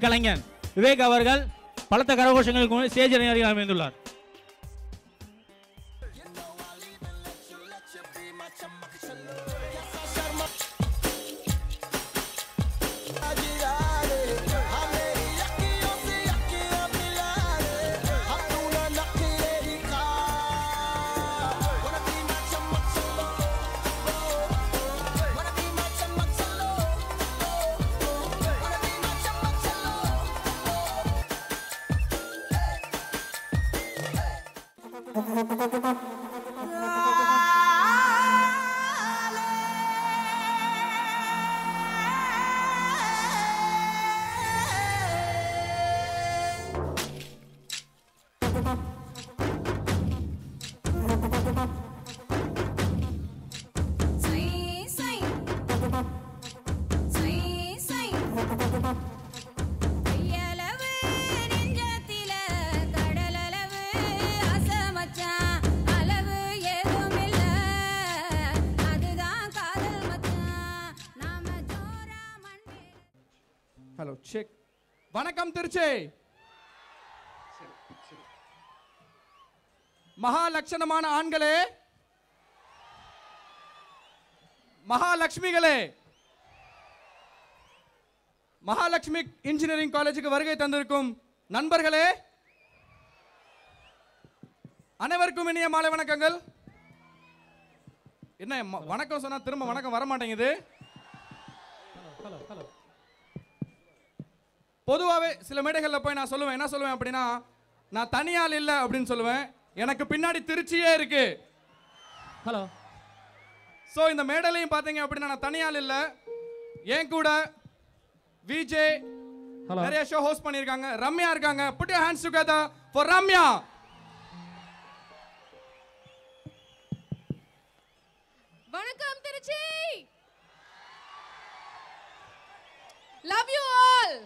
கலைஞன் விவேக் அவர்கள் பலத்த கரகோஷங்களுக்கு ஸ்டேஜ் அருகில் அமைந்துள்ளார் கையளவு நெஞ்சத்தில கடலளவு அசமச்சான் அளவு ஏதும் இல்ல அதுதான் காதல் மச்சான் நாம ஜோரா மண்டே ஹலோ செக் வணக்கம் திருச்சி மகாலட்சணமான ஆண்களே மகாலட்சுமிகளே மகாலட்சுமி இன்ஜினியரிங் காலேஜுக்கு வருகை தந்திருக்கும் நண்பர்களே அனைவருக்கும் இனிய மாலை வணக்கங்கள் என்ன ம- வணக்கம் சொன்னா திரும்ப வணக்கம் வர மாட்டேங்குது பொதுவாகவே சில மேடைகளில் போய் நான் சொல்லுவேன் என்ன சொல்லுவேன் அப்படின்னா நான் தனியால் இல்லை அப்படின்னு சொல்லுவேன் எனக்கு பின்னாடி திருச்சியே இருக்கு ஹலோ ஸோ இந்த மேடையிலையும் பார்த்தீங்க அப்படின்னா நான் தனியால் இல்லை என் கூட விஜே Hello. நிறைய ஷோ ஹோஸ்ட் பண்ணியிருக்காங்க ரம்யா இருக்காங்க put your hands together for Ramya வணக்கம் திருச்சி லவ் யூ ஆல்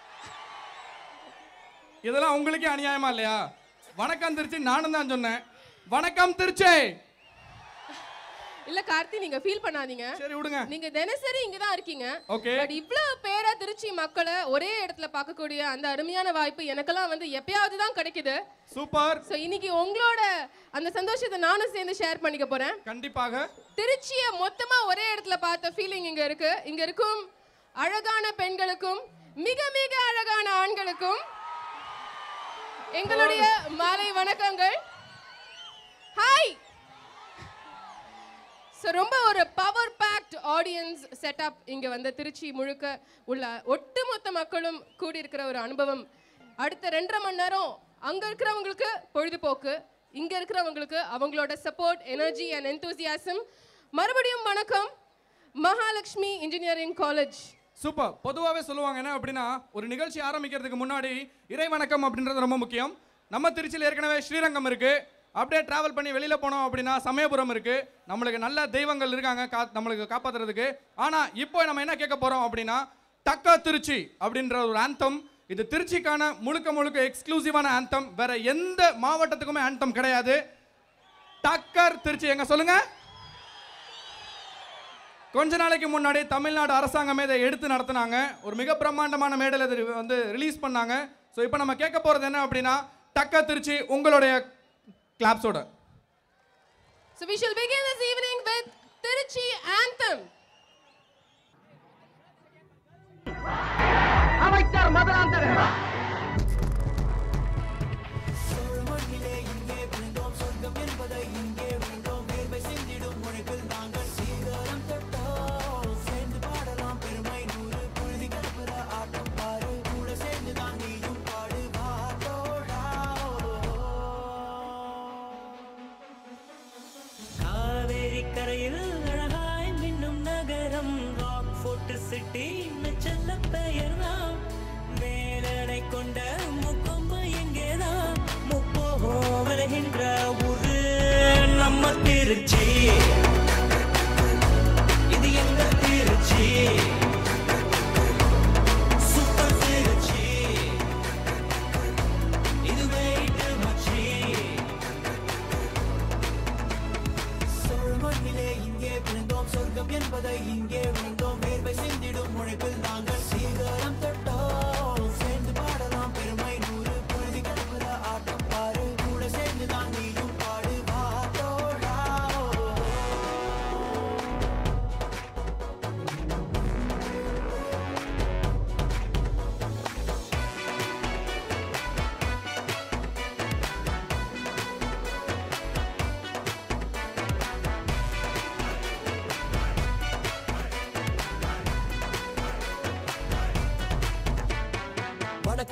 இதெல்லாம் உங்களுக்கே அநியாயமா இல்லையா வணக்கம் திருச்சி நானும் தான் சொன்னேன் வணக்கம் திருச்சி இல்ல கார்த்தி நீங்க ஃபீல் பண்ணாதீங்க சரி விடுங்க நீங்க தினசரி இங்க தான் இருக்கீங்க Okay. பட் இவ்வளவு பேரா திருச்சி மக்களை ஒரே இடத்துல பார்க்கக்கூடிய அந்த அருமையான வாய்ப்பு எனக்கெல்லாம் வந்து எப்பயாவது தான் கிடைக்குது சூப்பர் சோ இன்னைக்கு உங்களோட அந்த சந்தோஷத்தை நானும் சேர்ந்து ஷேர் பண்ணிக்க போறேன் கண்டிப்பாக திருச்சியை மொத்தமா ஒரே இடத்துல பார்த்த ஃபீலிங் இங்க இருக்கு இங்க இருக்கும் அழகான பெண்களுக்கும் மிக மிக அழகான ஆண்களுக்கும் எங்களுடைய மாலை வணக்கங்கள் ஹாய் ஸோ ரொம்ப ஒரு பவர் பேக்ட் ஆடியன்ஸ் செட்டப் இங்கே வந்து திருச்சி முழுக்க உள்ள ஒட்டுமொத்த மக்களும் கூடியிருக்கிற ஒரு அனுபவம் அடுத்த ரெண்டரை மணி நேரம் அங்கே இருக்கிறவங்களுக்கு பொழுதுபோக்கு இங்கே இருக்கிறவங்களுக்கு அவங்களோட சப்போர்ட் எனர்ஜி அண்ட் enthusiasm மறுபடியும் வணக்கம் மகாலட்சுமி இன்ஜினியரிங் காலேஜ் சூப்பர் பொதுவாகவே சொல்லுவாங்க என்ன அப்படின்னா ஒரு நிகழ்ச்சி ஆரம்பிக்கிறதுக்கு முன்னாடி இறை வணக்கம் அப்படின்றது ரொம்ப முக்கியம் நம்ம திருச்சியில் ஏற்கனவே ஸ்ரீரங்கம் இருக்கு அப்படியே டிராவல் பண்ணி வெளியில போனோம் அப்படின்னா சமயபுரம் இருக்கு நம்மளுக்கு நல்ல தெய்வங்கள் இருக்காங்க கா நம்மளுக்கு காப்பாத்துறதுக்கு ஆனா இப்போ நம்ம என்ன கேட்க போறோம் அப்படின்னா டக்கா திருச்சி அப்படின்ற ஒரு ஆந்தம் இது திருச்சிக்கான முழுக்க முழுக்க எக்ஸ்க்ளூசிவான ஆந்தம் வேற எந்த மாவட்டத்துக்குமே ஆந்தம் கிடையாது டக்கர் திருச்சி எங்க சொல்லுங்க கொஞ்ச நாளைக்கு முன்னாடி தமிழ்நாடு அரசாங்கமே இதை எடுத்து நடத்துனாங்க ஒரு மிக பிரம்மாண்டமான மேடையில் இது வந்து ரிலீஸ் பண்ணாங்க ஸோ இப்போ நம்ம கேட்க போகிறது என்ன அப்படின்னா டக்க திருச்சி உங்களுடைய கிளாப்ஸோட So we shall begin this evening with Tiruchi Anthem. Kaveri கரையில் அழகாய் மின்னும் நகரம் ராக் ஃபோர்ட் சிட்டி செல்ல பெயர் தான் மேலடை கொண்ட முக்கொம்பு எங்கேதான் முப்போகம் வருகின்ற ஊரு நம்ம திருச்சி இது எங்க திருச்சி சூப்பர் திருச்சி இது வெயிட்டு மச்சி மண்ணிலே இங்கே பிறந்தோம் சொர்க்கம் என்பதை இங்கே விழுந்தோம் வேர்வை சிந்திடும் உழைப்பில் நாங்கள் சீக்கிரம் தொட்டோம்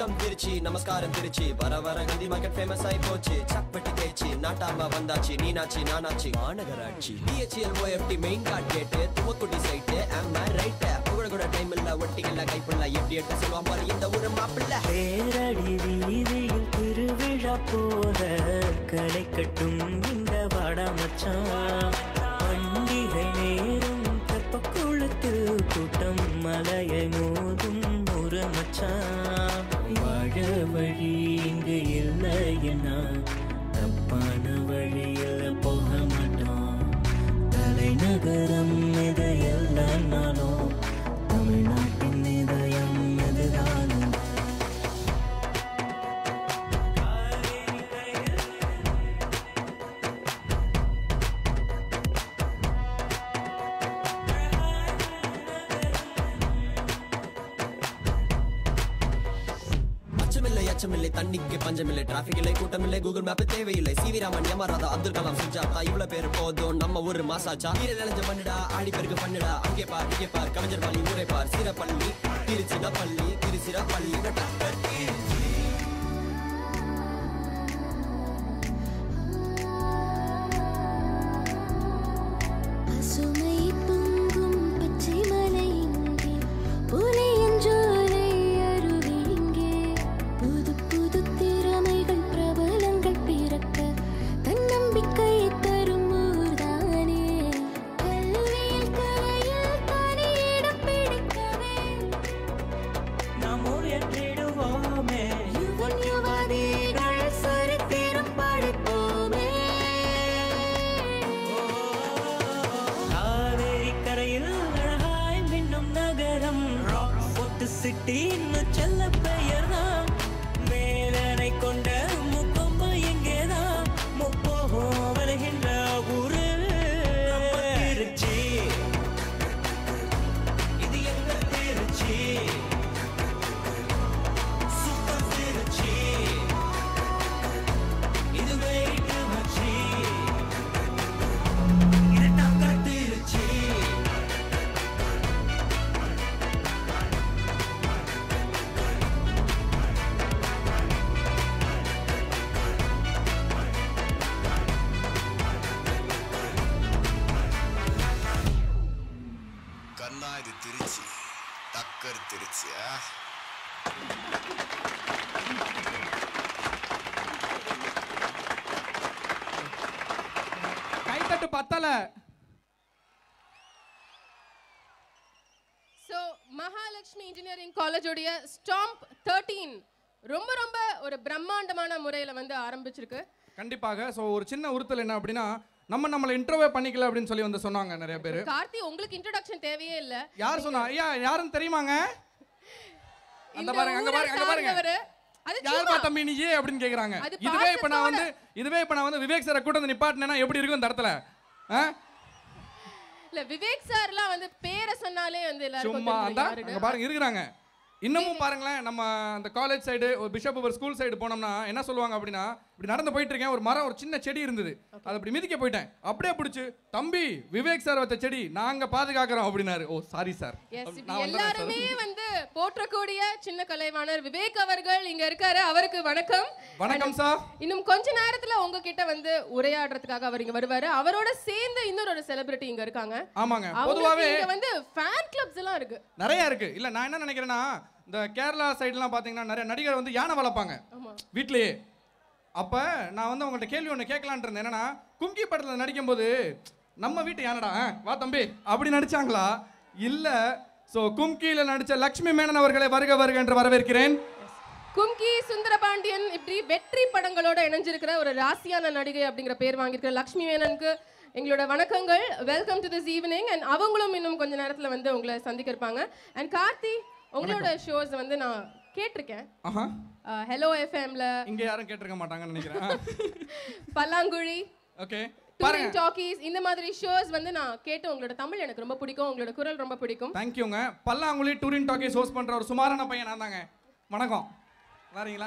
வெல்கம் திருச்சி நமஸ்காரம் திருச்சி வர வர கந்தி மார்க்கெட் ஃபேமஸ் ஆகி போச்சு சப்பட்டி தேய்ச்சி நாட்டாம வந்தாச்சு நீனாச்சு நானாச்சு மாநகராட்சி பிஹெச்எல் ஓஎஃப்டி மெயின் கார்ட் கேட்டு துவக்குடி சைட்டு ஆமா ரைட் புகழ கூட டைம் இல்ல ஒட்டிக்கல கைப்புள்ள எப்படி எடுத்து சொல்லுவான் பாரு இந்த ஊரு மாப்பிள்ள பேரடி வீதியில் திருவிழா போல களை கட்டும் இந்த வாடா மச்சான் பண்டிகை நேரம் தெப்ப குளத்தில் கூட்டம் மலையை மோதும் ஒரு மச்சான் வாழ வழி இங்கு இல்லைன்னா தப்பான வழியில் போக மாட்டோம் தலைநகரம் இது எல்லானாலும் தமிழ்நாட்டின் இதயம் இதுதானே அச்சமில்லை அச்சமில்லை தண்ணிக்கு பஞ்சமில்லை டிராபிக் இல்லை கூட்டமில்லை கூகுள் மேப் தேவையில்லை சிவி ராமன் யமராதா அப்துல் கலாம் சுஜாதா இவ்வளவு பேர் போதும் நம்ம ஊரு மாசாச்சா வீர நிலஞ்ச பண்ணுடா ஆடி பெருக்கு பண்ணுடா அங்கே பார் இங்கே பார் கவிஞர் பாலி ஊரை பார் சிறப்பள்ளி திருச்சிராப்பள்ளி திருச்சிராப்பள்ளி டக்கர் திருச்சி பசுமை பொங்கும் பச்சை மலை இங்கே புலியஞ்சோலை அருவி இங்கே புது புது திறமைகள் பிரபலங்கள் பிறக்க தன்னம்பிக்கை தரும் ஊர்தானே கல்வியில் கலையில் தனி இடம் பிடிக்கவே நாம் உயர்த்திடுவோமே யுவன் யுவதிகள் சரித்திரம் படைப்போமே காவேரி கரையில் அழகாய் மின்னும் நகரம் ஒட்டு சிட்டின்னு செல்ல பெயர் தான் மேலனை கொண்ட முக்கொம்பு எங்கேதான் முப்போகம் வருகின்ற ஊரு திருச்சி இது எங்க திருச்சி சூப்பர் திருச்சி இது வெயிட்டு மச்சி இது டக்கர் திருச்சி கண்ணா இது திருச்சி டக்கர் திருச்சி ஆ? கைத்தட்டு பத்தல ஸோ மகாலட்சுமி இன்ஜினியரிங் காலேஜோடைய ஸ்டாம்ப் தேர்ட்டீன் ரொம்ப ரொம்ப ஒரு பிரம்மாண்டமான முறையில் வந்து ஆரம்பிச்சிருக்கு கண்டிப்பாக ஸோ ஒரு சின்ன உறுத்தல் என்ன அப்படின்னா நம்ம நம்மளை இன்டர்வியூ பண்ணிக்கல அப்படின்னு சொல்லி வந்து சொன்னாங்க நிறைய பேர் கார்த்தி உங்களுக்கு இன்ட்ரடக்ஷன் தேவையே இல்ல யார் சொன்னா ஐயா யாருன்னு தெரியுமாங்க அந்த இந்த பாருங்க அங்க ஊரை பாருங்க அங்க பாருங்க சார்ந்தவரு. அது யாருப்பா சும்மா. தம்பி நீ ஏன் அப்படின்னு கேக்குறாங்க அது இதுவே இப்ப நான் வந்து பாசத்தோட. இதுவே இப்ப நான் வந்து விவேக் சாரை கூட வந்து நிப்பாட்டினேன்னா எப்படி இருக்கும் இந்த இடத்துல ஆ? இல்ல விவேக் சார்லாம் வந்து பேரை சொன்னாலே வந்து எல்லாருக்கும் சும்மா தெரியும் அந்த யாருன்னு. அங்க பாருங்க இருக்கிறாங்க இன்னமும் பாருங்களேன் நம்ம அந்த காலேஜ் சைடு ஒரு பிஷப் ஒரு ஸ்கூல் சைடு போனோம்னா என்ன சொல்லுவாங்க அப்படின்னா இப்படி நடந்து போயிட்டு இருக்கேன் ஒரு மரம் ஒரு சின்ன செடி இருந்தது அதை அப்படி மிதிக்க போயிட்டேன் அப்படியே பிடிச்சு தம்பி விவேக் சார் வச்ச செடி நாங்க பாதுகாக்கிறோம் அப்படின்னாரு ஓ சாரி சார் Yes, இப்ப எல்லாருமே வந்து போற்றக்கூடிய சின்ன கலைவாணர் விவேக் அவர்கள் இங்க இருக்காரு அவருக்கு வணக்கம் வணக்கம் சார் இன்னும் கொஞ்ச நேரத்துல உங்ககிட்ட வந்து உரையாடுறதுக்காக அவர் இங்க வருவாரு அவரோட சேர்ந்து இன்னொரு ஒரு செலிபிரிட்டி இங்க இருக்காங்க ஆமாங்க அவங்களுக்கு பொதுவாவே இங்க வந்து ஃபேன் கிளப்ஸ் எல்லாம் இருக்கு நிறைய இருக்கு இல்ல நான் என்ன நினைக்கிறேன்னா இந்த கேரளா சைடுலாம் பாத்தீங்கன்னா நிறைய நடிகர் வந்து யானை வளர்ப்பாங்க ஆமா வீட்லயே அப்ப நான் வந்து உங்கள்ட்ட கேள்வி ஒன்று கேட்கலான் இருந்தேன் என்னன்னா கும்கி படத்துல நடிக்கும்போது நம்ம வீட்டு யானடா ஆ, வா தம்பி அப்படி நடிச்சாங்களா இல்ல சோ கும்கியில நடிச்ச லக்ஷ்மி மேனன் அவர்களை வருக வருக என்று வரவேற்கிறேன் கும்கி சுந்தரபாண்டியன் இப்படி வெற்றி படங்களோட இணைஞ்சிருக்கிற ஒரு ராசியான நடிகை அப்படிங்கிற பேர் வாங்கியிருக்கிற லக்ஷ்மி மேனனுக்கு எங்களோட வணக்கங்கள் welcome to this evening and அவங்களும் இன்னும் கொஞ்ச நேரத்துல வந்து உங்களை சந்திக்க இருப்பாங்க அண்ட் கார்த்தி உங்களோட ஷோஸ் வந்து நான் கேட்டிருக்கேன் ஆஹா ஹலோ எஃப்எம்ல இங்க யாரும் கேட்டிருக்க மாட்டாங்கன்னு நினைக்கிறேன் பல்லாங்குழி ஓகே டூரிங் பாருங்க டாக்கீஸ் இந்த மாதிரி ஷோஸ் வந்து நான் கேட்டு உங்களோட தமிழ் எனக்கு ரொம்ப பிடிக்கும் உங்களோட குரல் ரொம்ப பிடிக்கும் தேங்க்யூங்க பல்லாங்குழி டூரின் டாக்கீஸ் ஹோஸ்ட் பண்ற ஒரு சுமாரான பையன் நான் தாங்க வணக்கம் வரீங்களா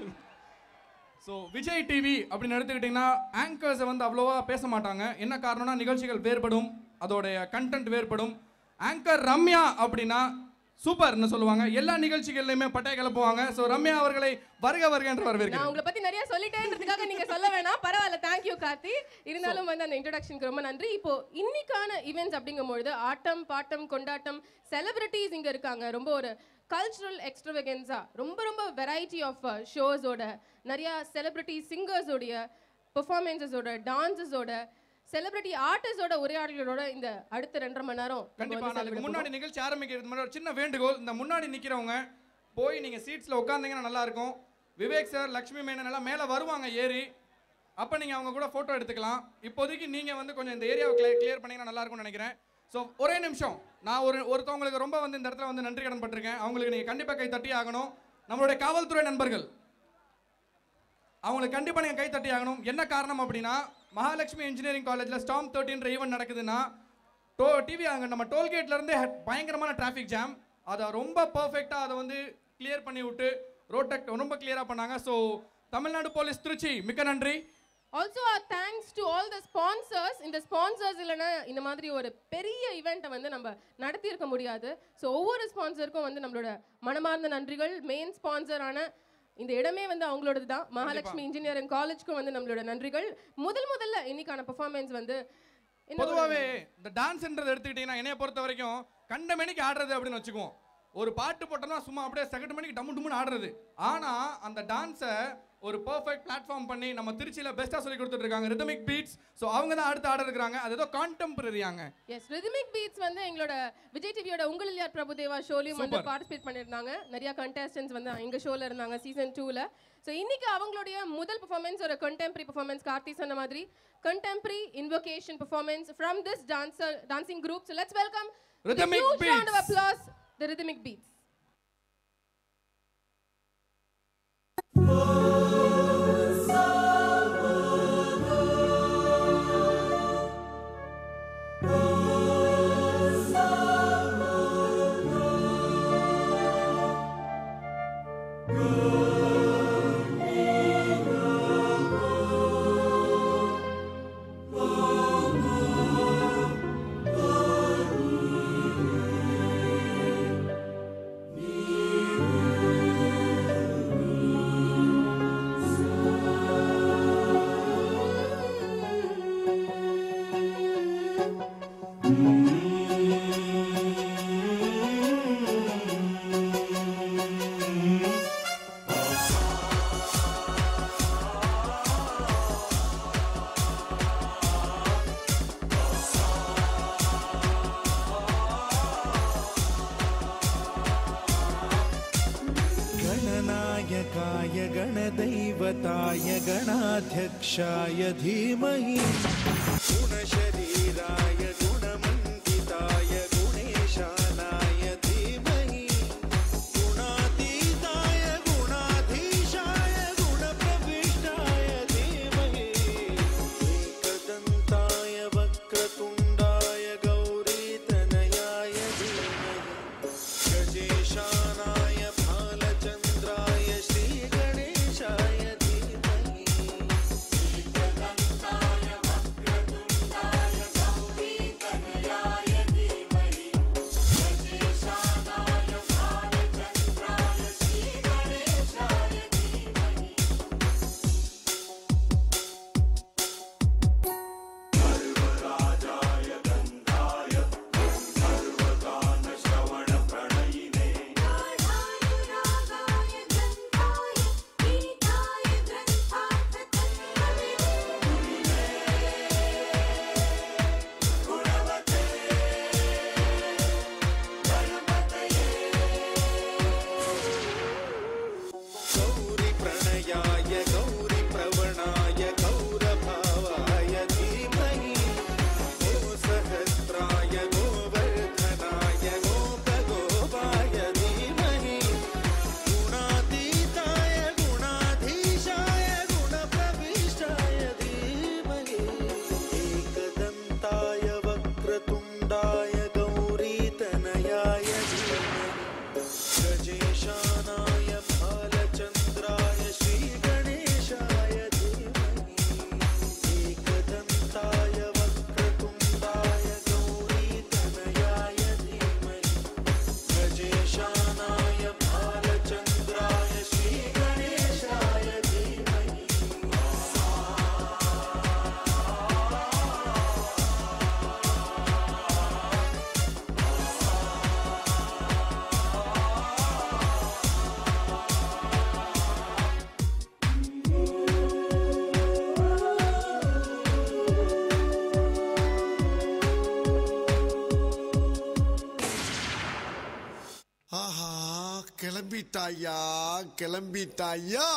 ஸோ விஜய் டிவி அப்படின்னு எடுத்துக்கிட்டிங்கன்னா ஆங்கர்ஸை வந்து அவ்வளோவா பேச மாட்டாங்க என்ன காரணம்னா நிகழ்ச்சிகள் வேறுபடும் அதோடைய கண்டென்ட் வேறுபடும் ஆங்கர் ரம்யா அப்படின்னா சூப்பர்னு சொல்லுவாங்க எல்லா நிகழ்ச்சிகள்லையுமே பட்டாய கிளப்புவாங்க ஸோ ரம்யா அவர்களை வருக வருக என்று நான் வரவேற்கிறேன் உங்களை பத்தி நிறைய சொல்லிட்டேன்றதுக்காக நீங்க சொல்ல வேணாம் பரவாயில்ல தேங்க்யூ கார்த்தி இருந்தாலும் வந்து அந்த இன்ட்ரோடக்ஷனுக்கு ரொம்ப நன்றி இப்போ இன்னைக்கான ஈவெண்ட்ஸ் அப்படிங்கும்பொழுது ஆட்டம் பாட்டம் கொண்டாட்டம் செலிபிரிட்டிஸ் இங்க இருக்காங்க ரொம்ப ஒரு கல்ச்சுரல் எக்ஸ்ட்ரவகன்ஸா ரொம்ப ரொம்ப வெரைட்டி ஆஃப் ஷோஸோட நிறைய செலிபிரிட்டி சிங்கர்ஸோடைய பெர்ஃபார்மன்ஸஸோட டான்ஸஸோட செலிபிரிட்டி ஆர்டிஸ்டோட உரையாடல்களோட இந்த அடுத்த ரெண்டரை மணி நேரம் நம்ம கண்டிப்பா வந்து நாளைக்கு celebrate முன்னாடி நிகழ்ச்சி ஆரம்பிக்கிறது முன்னாடி ஒரு சின்ன வேண்டுகோள் இந்த முன்னாடி நிக்கிறவங்க போய் நீங்க சீட்ஸ்ல உட்காந்தீங்கன்னா நல்லா இருக்கும் விவேக் சார் லக்ஷ்மி மேனன் எல்லாம் மேல வருவாங்க ஏறி அப்ப நீங்க அவங்க கூட போட்டோ எடுத்துக்கலாம் இப்போதைக்கு நீங்க வந்து கொஞ்சம் இந்த ஏரியாவை கிளியர் பண்ணீங்கன்னா நல்லா இருக்கும்னு நினைக்கிறேன் ஸோ ஒரே நிமிஷம் நான் ஒரு ஒருத்தவங்களுக்கு ரொம்ப வந்து இந்த இடத்துல வந்து நன்றி கடன் பட்டிருக்கேன் அவங்களுக்கு நீங்க கண்டிப்பா கை தட்டி ஆகணும் நம்மளுடைய காவல்துறை நண்பர்கள் அவங்களுக்கு கண்டிப்பாக நீங்கள் கை தட்டி ஆகணும் என்ன காரணம் அப்படின்னா மகாலட்சுமி இன்ஜினியரிங் காலேஜில் ஸ்டாம் தேர்ட்டின்ற ஈவெண்ட் நடக்குதுன்னா டோ டிவி அங்கே நம்ம டோல்கேட்லேருந்தே பயங்கரமான டிராஃபிக் ஜாம் அதை ரொம்ப பர்ஃபெக்டாக அதை வந்து கிளியர் பண்ணி விட்டு ரோட்டை ரொம்ப கிளியராக பண்ணாங்க ஸோ தமிழ்நாடு போலீஸ் திருச்சி மிக்க நன்றி also thanks to all the sponsors இந்த ஸ்பான்சர்ஸ் இல்லைன்னா இந்த மாதிரி ஒரு பெரிய இவெண்ட்டை வந்து நம்ம நடத்தி இருக்க முடியாது ஸோ ஒவ்வொரு ஸ்பான்சருக்கும் வந்து நம்மளோட மனமார்ந்த நன்றிகள் மெயின் ஸ்பான்சரான இந்த இடமே வந்து அவங்களோடது தான் மகாலட்சுமி இன்ஜினியரிங் காலேஜ்க்கும் வந்து நம்மளோட நன்றிகள் முதல் முதல்ல இன்னைக்கான பெர்ஃபார்மன்ஸ் வந்து என்ன ஒரு- பொதுவாகவே இந்த டான்ஸ்ன்றது எடுத்துக்கிட்டிங்கன்னா என்னைய பொறுத்த வரைக்கும் கண்ட மணிக்கு ஆடுறது அப்படின்னு வச்சுக்குவோம் ஒரு பாட்டு போட்டோம்னா சும்மா அப்படியே செகண்ட் மணிக்கு டம்மு டும்முன்னு ஆடுறது ஆனால் அந்த டான்ஸை ஒரு பர்ஃபெக்ட் பிளாட்ஃபார்ம் பண்ணி நம்ம திருச்சியில் பெஸ்ட்டாக சொல்லி கொடுத்துட்டு இருக்காங்க ரிதமிக் பீட்ஸ் ஸோ அவங்க தான் அடுத்து ஆட இருக்கிறாங்க அது ஏதோ கான்டெம்பரரியாங்க எஸ் ரிதமிக் பீட்ஸ் வந்து எங்களோட விஜய் டிவியோட உங்கள் இல்லையார் பிரபுதேவா ஷோலையும் வந்து Super. பார்ட்டிசிபேட் பண்ணியிருந்தாங்க நிறைய கண்டெஸ்டன்ஸ் வந்து எங்க ஷோல இருந்தாங்க சீசன் டூல ஸோ இன்னைக்கு அவங்களுடைய முதல் பெர்ஃபார்மன்ஸ் ஒரு கண்டெம்பரரி பெர்ஃபார்மன்ஸ் கார்த்தி சொன்ன மாதிரி contemporary invocation performance from this dancer dancing group so let's welcome Rhythmic round of Beats. applause the rhythmic beats गणनायकाय गणदैवताय गणाध्यक्षाय धीमहि गुणशरीराय गुणमण्डिताय गुणेशानाय धीमहि गुणातीताय गुणाधीशाय गुणप्रविष्टाय धीमहि एकदन्ताय वक्रतुण्डाय गौरीतनयाय धीमहि गजेशानाय भालचन्द्राय श्रीगणेशाय धीमहि ஆஹா கிளம்பிட்டாயா கிளம்பிட்டாயா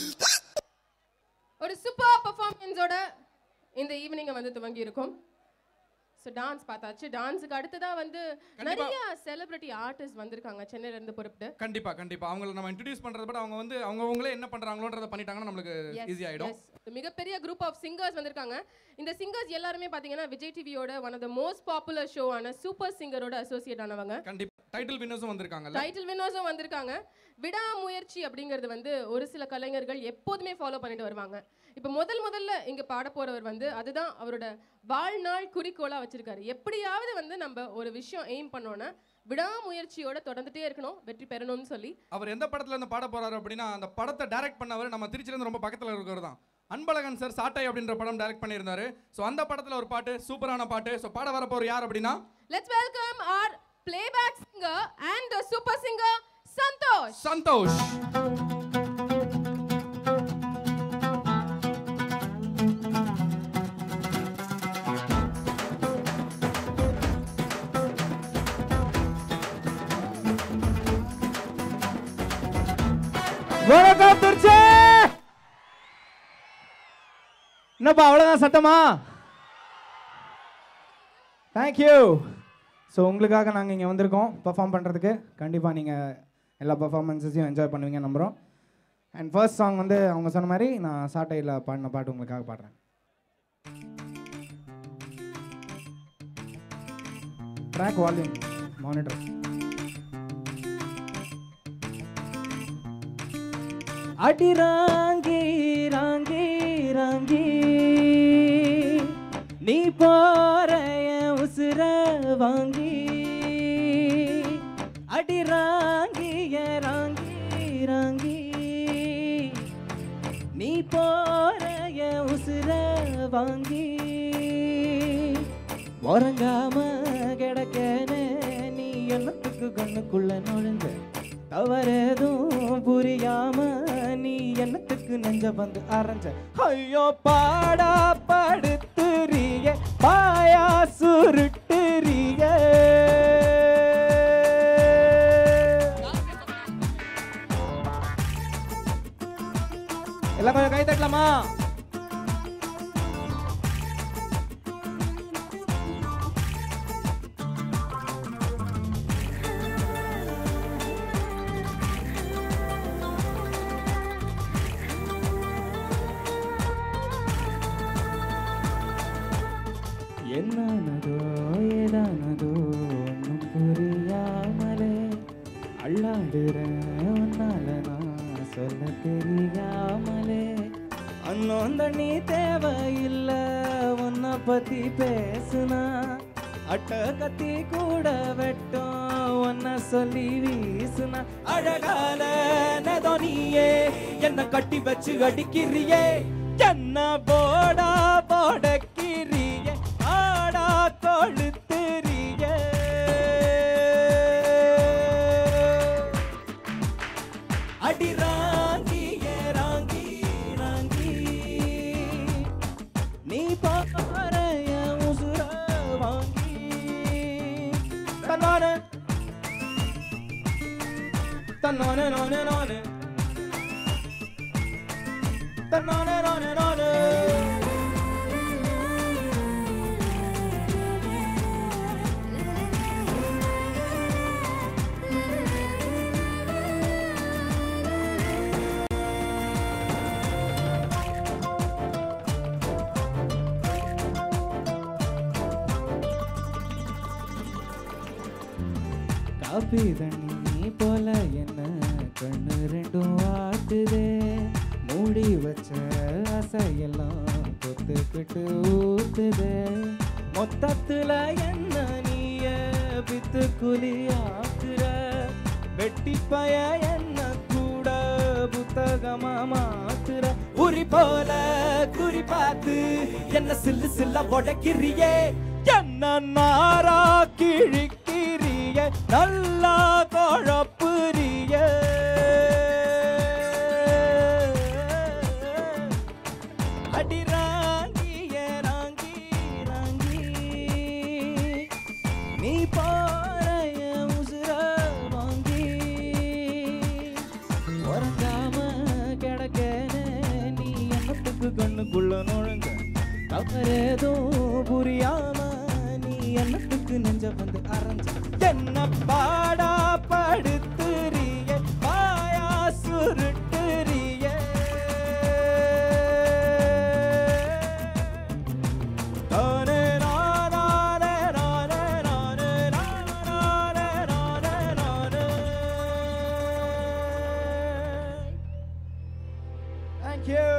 ஒரு சூப்பர் பெர்ஃபார்மன்ஸோட இந்த ஈவினிங்கை வந்து துவங்கி இருக்கும் ஸோ டான்ஸ் பார்த்தாச்சு டான்ஸுக்கு அடுத்ததா வந்து நிறைய செலிபிரிட்டி ஆர்டிஸ்ட் வந்திருக்காங்க சென்னையில இருந்து பொறுப்பிட்டு கண்டிப்பா கண்டிப்பா அவங்கள நம்ம இன்ட்ரடியூஸ் பண்றத விட அவங்க வந்து அவங்கவங்களே என்ன பண்றாங்களோன்றத பண்ணிட்டாங்கன்னா நம்மளுக்கு Yes, ஈஸி ஆயிடும் yes. ஒரு மிகப்பெரிய குரூப் ஆஃப் சிங்கர்ஸ் வந்திருக்காங்க இந்த சிங்கர்ஸ் எல்லாருமே பாத்தீங்கன்னா விஜய் டிவியோட one of the most popular ஷோவான சூப்பர் சிங்கரோட அசோசியேட் ஆனவங்க கண்டிப்பா டைட்டில் வின்னர்ஸும் வந்திருக்காங்கல்ல டைட்டில் வின்னர்ஸும் வந்திருக்காங்க விடாமுயற்சி அப்படிங்கிறது வந்து ஒரு சில கலைஞர்கள் எப்போதுமே ஃபாலோ பண்ணிட்டு வருவாங்க இப்போ முதல் முதல்ல இங்க பாட போறவர் வந்து அதுதான் அவரோட வாழ்நாள் குறிக்கோளா வச்சிருக்காரு எப்படியாவது வந்து நம்ம ஒரு விஷயம் எய்ம் பண்ணோன்னா விடாமுயற்சியோட தொடர்ந்துட்டே இருக்கணும் வெற்றி பெறணும்னு சொல்லி அவர் எந்த படத்துல இருந்து பாட போறாரு அப்படின்னா அந்த படத்தை டைரக்ட் பண்ணவர் நம்ம திருச்சில இருந்து ரொம்ப பக்கத்துல இருக்கிறவர் தான் அன்பழகன் சார் சாட்டை அப்படின்ற படம் டைரக்ட் பண்ணியிருந்தாரு ஸோ அந்த படத்துல ஒரு பாட்டு சூப்பரான பாட்டு ஸோ பாட வர போற யார் அப்படின்னா let's welcome R playback singer and super singer Santhosh Santhosh வணக்கம் திருச்சி என்னப்பா அவ்வளோதான் சத்தமா தேங்க்யூ ஸோ உங்களுக்காக நாங்கள் இங்கே வந்திருக்கோம் பெர்ஃபார்ம் பண்ணுறதுக்கு கண்டிப்பாக நீங்கள் எல்லா பெர்ஃபார்மன்ஸஸையும் என்ஜாய் பண்ணுவீங்க நம்புகிறோம் அண்ட் ஃபர்ஸ்ட் சாங் வந்து அவங்க சொன்ன மாதிரி நான் சாட்டையில் பாடின பாட்டு உங்களுக்காக பாடுறேன் ட்ராக் வால்யூம் மானிட்டர் அடி ராங்கி ராங்கி ராங்கி நீ போற என் உசுர வாங்கி அடி ராங்கி என் ராங்கி ராங்கி நீ போற என் உசுர வாங்கி உறங்காம கிடக்கனே நீ என்னத்துக்கு கண்ணுக்குள்ள நுழைஞ்ச தவறேதும் புரியாம நீ என்னத்துக்கு நெஞ்ச வந்து அரைஞ்ச ஐயோ பாடா படுத்துறிய பாயா சுருட்டுறிய எல்லாம் கொஞ்சம் கை தட்டலாமா என்னானதோ ஏதானதோ ஒன்றும் புரியாமலே அள்ளாடுறேன் உன்னால நான் சொல்ல தெரியாமலே அண்ணன் தண்ணி தேவையில்லை உன்னை பத்தி பேசுனா அட்ட கத்தி கூட வெட்டும் உன்னை சொல்லி வீசுனா அழகால நெதோ நீயே என்ன கட்டி வச்சு அடிக்கிறியே என்ன போடா போடக்கிறிய ஆடா கொளுத்துறிய அடி ராங்கி ஏ ராங்கி ராங்கி நீ பார என் உசுர வாங்கி தன்னான தன்னான நானே நானே தன்னான நானே நானே காப்பி தண்ணி போல என்ன கண்ணு ரெண்டும் ஆட்டுதே மூடி வச்ச அசையெல்லாம் கொத்துக்கிட்டு ஊத்துதே மொத்தத்துல என்ன நீய பித்து குலி ஆக்குற வெட்டி பய என்ன கூட புத்தகமா மாத்துற உரி போல குறி பார்த்து என்ன சில்லு சில்ல உடைக்கிறியே என்ன நாரா கிழிக்கிறிய நல்லா குழப்புறிய அடி ராங்கிய ராங்கி ராங்கி நீ பாறைய உசுர வாங்கி ஏதோ புரியாம நீ என்னத்துக்கு நெஞ்ச வந்து அரைஞ்ச என்ன பாடா படுத்துறிய பாயா சுருட்டுறிய நானே நானே நானே நானே நானே நானே நானே Thank you.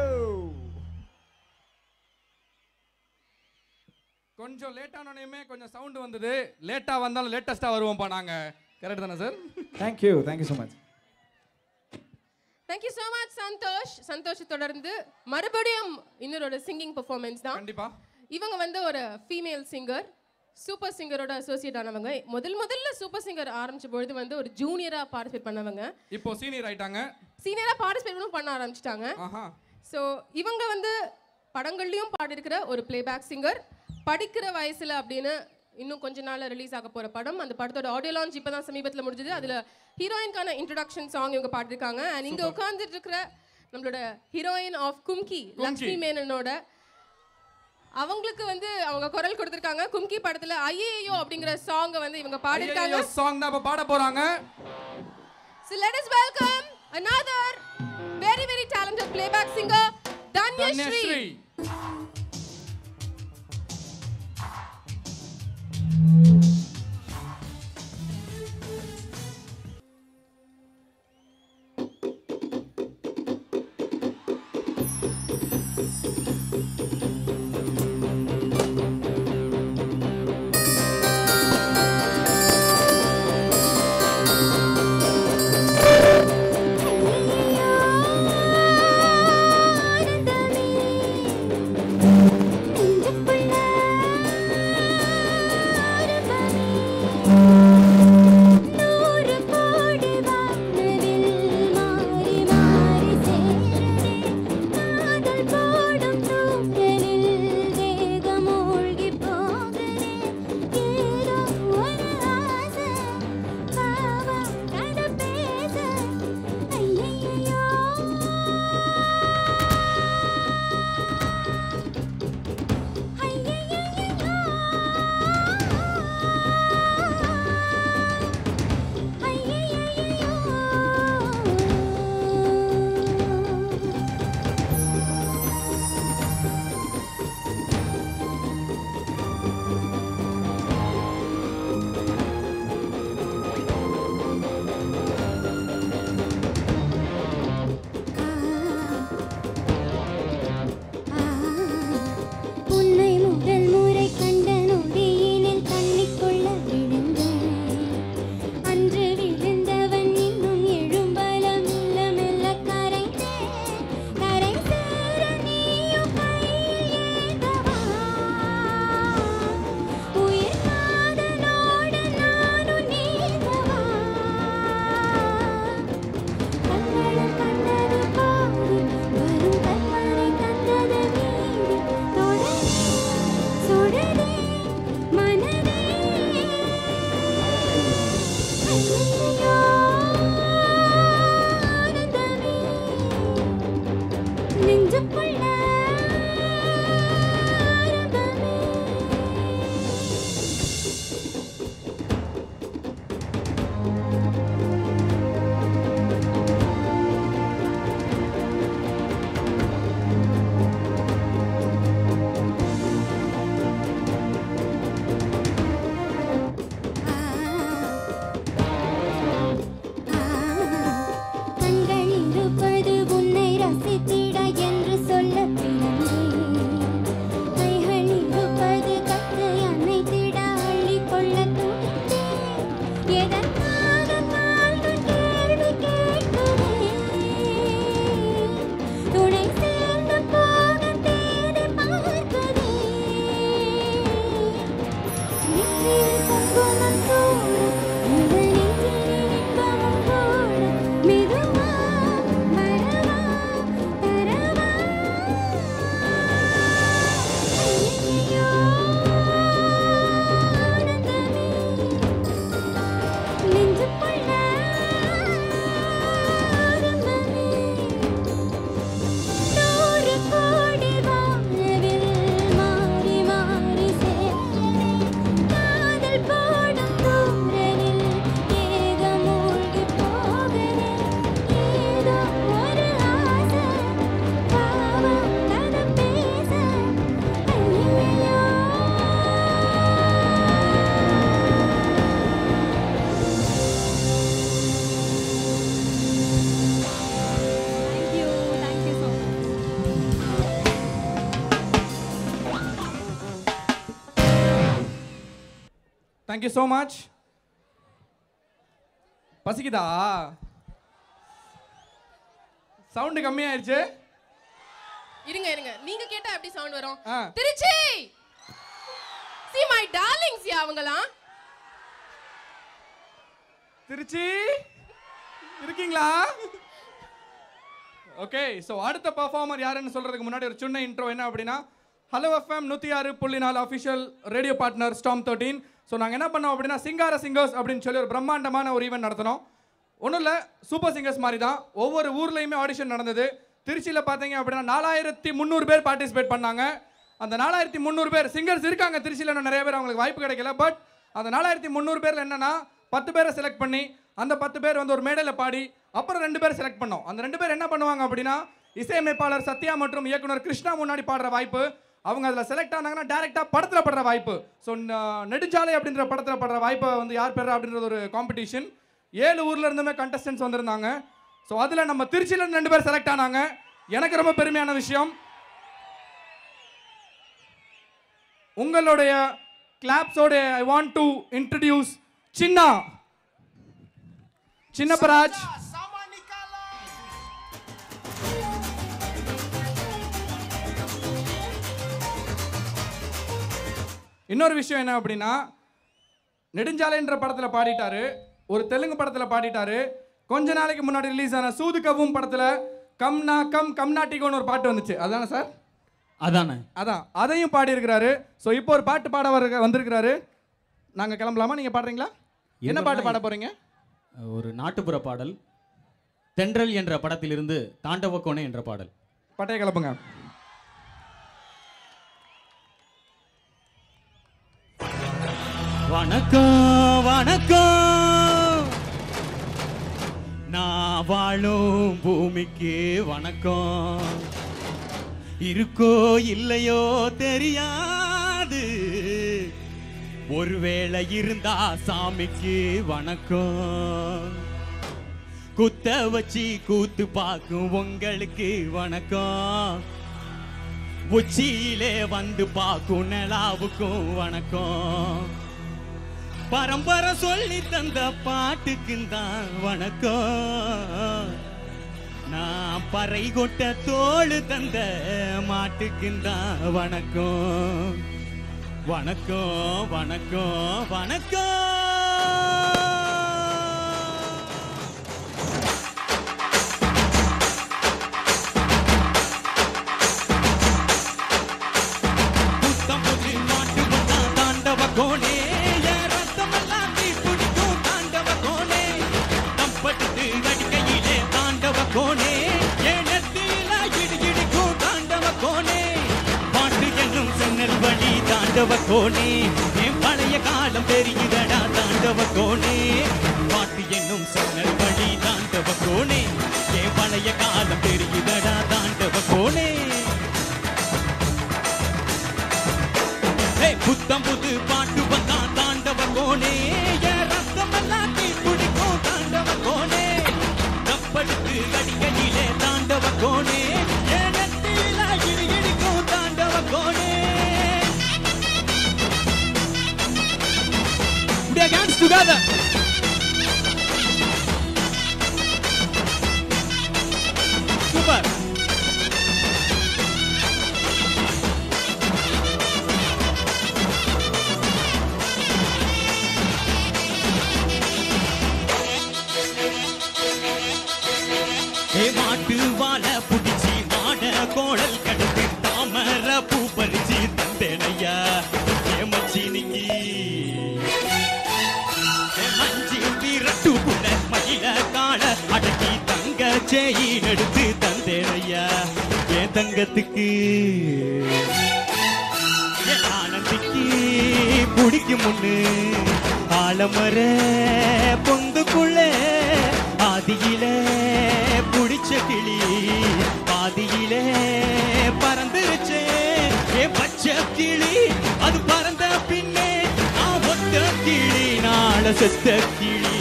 கொஞ்சம் லேட்டானோனையுமே கொஞ்சம் சவுண்ட் வந்தது லேட்டா வந்தாலும் லேட்டஸ்டா வருவோம்ப்பா நாங்க கரெக்ட் தானே sir thank you thank you so much thank you so much Santhosh Santhosh தொடர்ந்து மறுபடியும் இன்னொரு சிங்கிங் பெர்ஃபார்மன்ஸ் தான் கண்டிப்பா இவங்க வந்து ஒரு ஃபீமேல் சிங்கர் சூப்பர் சிங்கரோட அசோசியேட் ஆனவங்க முதல் முதல்ல சூப்பர் சிங்கர் ஆரம்பிச்ச பொழுது வந்து ஒரு ஜூனியரா பார்ட்டிசிபேட் பண்ணவங்க இப்போ சீனியர் ஆயிட்டாங்க சீனியரா பார்ட்டிசிபேட் பண்ண ஆரம்பிச்சிட்டாங்க ஆஹா ஸோ இவங்க வந்து படங்கள்லயும் பாடியிருக்கிற ஒரு பிளேபேக் சிங்கர் படிக்கிற வயசுல அப்படின்னு இன்னும் கொஞ்ச நாள்ல ரிலீஸ் ஆக போற படம் அந்த படத்தோட ஆடியோ லான்ச் இப்பதான் சமீபத்துல முடிஞ்சது அதுல ஹீரோயின்கான இன்ட்ரடக்ஷன் சாங் இவங்க பாடிருக்காங்க அண்ட் இங்க உட்கார்ந்துட்டு இருக்கிற நம்மளோட ஹீரோயின் ஆஃப் கும்கி லக்ஷ்மி மேனனோட அவங்களுக்கு வந்து அவங்க குரல் கொடுத்திருக்காங்க கும்கி படத்துல ஐயோ அப்படிங்கிற சாங்கை வந்து இவங்க பாடிருக்காங்க சாங் தான் இப்ப பாட போறாங்க So let us welcome another very very talented playback singer Danyashri. Dhanyashree உன்னை முதல் முறை கண்ட நொடியினில் கண்ணிக்கொள்ள விழுந்தேன் அன்று விழுந்தவன் இன்னும் எழும்பலம் மெல்ல மெல்ல கரைந்தேன் கரை சேர நீயும் கையில் ஏந்தவா உயிர் காதலோடு நானும் நீந்தவா கண்களும் கண்டது பாதி வரும் கற்பனை கண்டது மீறி தொடரே சுடரே மனதே ஐயையோ ஆனந்தமே நெஞ்சுக்குள்ள ஆரம்பமே கண்கள் இருப்பது உன்னை ரசித்திட என்று சொல்ல பிறந்தேன் கைகள் இருப்பது கத்தை அணைத்திட அள்ளிக் கொள்ள துணிந்தேன் எதற்காக கால்கள் கேள்வி கேட்கிறேன் துணை சேர்ந்து போக தேடி பார்க்கிறேன் நெற்றியில் குங்குமம் சூட இதழில் இன்பமும் கூட மெதுவா வரவா தரவா ஐயையோ ஆனந்தமே தேங்க்யூ ஸோ மச் பசிக்குதா சவுண்டு கம்மியாயிருச்சு இருங்க இருங்க நீங்க கேட்டா எப்படி சவுண்ட் வரும் ஆ. திருச்சி சி மை டார்லிங்ஸ் யா அவங்கலாம் திருச்சி இருக்கீங்களா ஓகே ஸோ அடுத்த பர்ஃபார்மர் யாருன்னு சொல்றதுக்கு முன்னாடி ஒரு சின்ன இன்ட்ரோ என்ன அப்படின்னா ஹலோ எஃப்எம் நூற்றி ஆறு புள்ளி நாலு official radio partner stamp thirteen so நாங்கள் என்ன பண்ணோம் அப்படின்னா சிங்கார சிங்கர்ஸ் அப்படின்னு சொல்லி ஒரு பிரம்மாண்டமான ஒரு ஈவெண்ட் நடத்தினோம் ஒன்றும் இல்லை சூப்பர் சிங்கர்ஸ் மாதிரி தான் ஒவ்வொரு ஊர்லேயுமே ஆடிஷன் நடந்தது திருச்சியில் பார்த்தீங்க அப்படின்னா நாலாயிரத்தி முந்நூறு பேர் பார்ட்டிசிபேட் பண்ணாங்க அந்த நாலாயிரத்தி முந்நூறு பேர் சிங்கர்ஸ் இருக்காங்க திருச்சியில் இன்னும் நிறைய பேர் அவங்களுக்கு வாய்ப்பு கிடைக்கல பட் அந்த நாலாயிரத்தி முந்நூறு பேரில் என்னன்னா பத்து பேரை செலக்ட் பண்ணி அந்த பத்து பேர் வந்து ஒரு மேடையில் பாடி அப்புறம் ரெண்டு பேர் செலக்ட் பண்ணோம் அந்த ரெண்டு பேர் என்ன பண்ணுவாங்க அப்படின்னா இசையமைப்பாளர் சத்யா மற்றும் இயக்குனர் கிருஷ்ணா முன்னாடி பாடுற வாய்ப்பு அவங்க அதில் செலக்ட் ஆனாங்கன்னா டேரெக்டாக படத்தில் படுற வாய்ப்பு ஸோ நெடுஞ்சாலை அப்படின்ற படத்தில் படுற வாய்ப்பை வந்து யார் பெறா அப்படின்றது ஒரு காம்படிஷன் ஏழு ஊர்ல இருந்துமே கண்டஸ்டன்ஸ் வந்திருந்தாங்க ஸோ அதில் நம்ம திருச்சியில இருந்து ரெண்டு பேர் செலக்ட் ஆனாங்க எனக்கு ரொம்ப பெருமையான விஷயம் உங்களுடைய கிளாப்ஸோட I want to introduce Chinna Chinnapparaj இன்னொரு விஷயம் என்ன அப்படின்னா நெடுஞ்சாலைன்ற படத்தில் பாடிட்டாரு ஒரு தெலுங்கு படத்தில் பாடிட்டாரு கொஞ்ச நாளைக்கு முன்னாடி ரிலீஸ் ஆன சூது கவும் படத்தில் கம்னா கம் கம்நாட்டிகோன்னு ஒரு பாட்டு வந்துச்சு அதானே சார் அதானே அதான் அதையும் பாடியிருக்கிறாரு ஸோ இப்போ ஒரு பாட்டு பாட வர வந்திருக்கிறாரு நாங்கள் கிளம்பலாமா நீங்கள் பாடுறீங்களா என்ன பாட்டு பாட போறீங்க ஒரு நாட்டுப்புற பாடல் தென்றல் என்ற படத்திலிருந்து தாண்டவ கோணே என்ற பாடல் பட்டைய கிளப்புங்க வணக்கம் வணக்கம் நான் வாழும் பூமிக்கு வணக்கம் இருக்கோ இல்லையோ தெரியாது ஒருவேளை இருந்தா சாமிக்கு வணக்கம் குத்த வச்சு கூத்து பார்க்கும் உங்களுக்கு வணக்கம் உச்சியிலே வந்து பார்க்கும் நிலாவுக்கும் வணக்கம் பரம்பரை சொல்லி தந்த பாட்டுக்கும் தான் வணக்கம் நான் பறை கொட்ட தோಳು தந்த மாட்டுக்கும் தான் வணக்கம் வணக்கம் வணக்கம் வணக்கம் புத்தம் புது மாட்டு வந்தா தாண்டவ கோணே என் ரத்தமெல்லாம் தீ பிடிக்கும் தாண்டவ கோணே தம்படுத்து அடிக்கையிலே தாண்டவ கோணே என் நெத்தியில இடி இடிக்கும் தாண்டவ கோணே பாட்டு என்னும் சென்னல் வழி தாண்டவ கோணே என் பழைய காலம் தெரியுதடா தாண்டவ கோணே பாட்டு என்னும் சென்னல் வழி தாண்டவ கோணே என் பழைய காலம் தெரியுதடா தாண்டவ கோணே ஏய், புத்தம் புது பாட்டு வந்தா தாண்டவ கோணே என் ரத்தம் எல்லாம் தீ பிடிக்கும் தாண்டவ கோணே தப்படுத்து அடிக்கையிலே தாண்டவ கோணே என் நெத்தியில இடி இடிக்கும் தாண்டவ கோணே Put your hands together. Super. ஏ மாட்டு வாழ புடிச்சி மாட கோழல் கடந்து தாமர பூ பறிச்சு தந்தேனையா ஏ மச்சினிக்கு ஏ மஞ்சி விரட்டு புல மயில கால அடக்கி தங்க சேயி எடுத்து தந்தேனையா என் தங்கத்துக்கு என் ஆனந்திக்கு பிடிக்கும் முன்னு ஆலமர பொந்துக்குள்ள ஆதியில புடிச்ச கிளி பாதியிலே பறந்துருச்சே ஏ பச்சை கிளி அது பறந்த பின்னே நான் ஒத்த கிளி நாள செத்த கிளி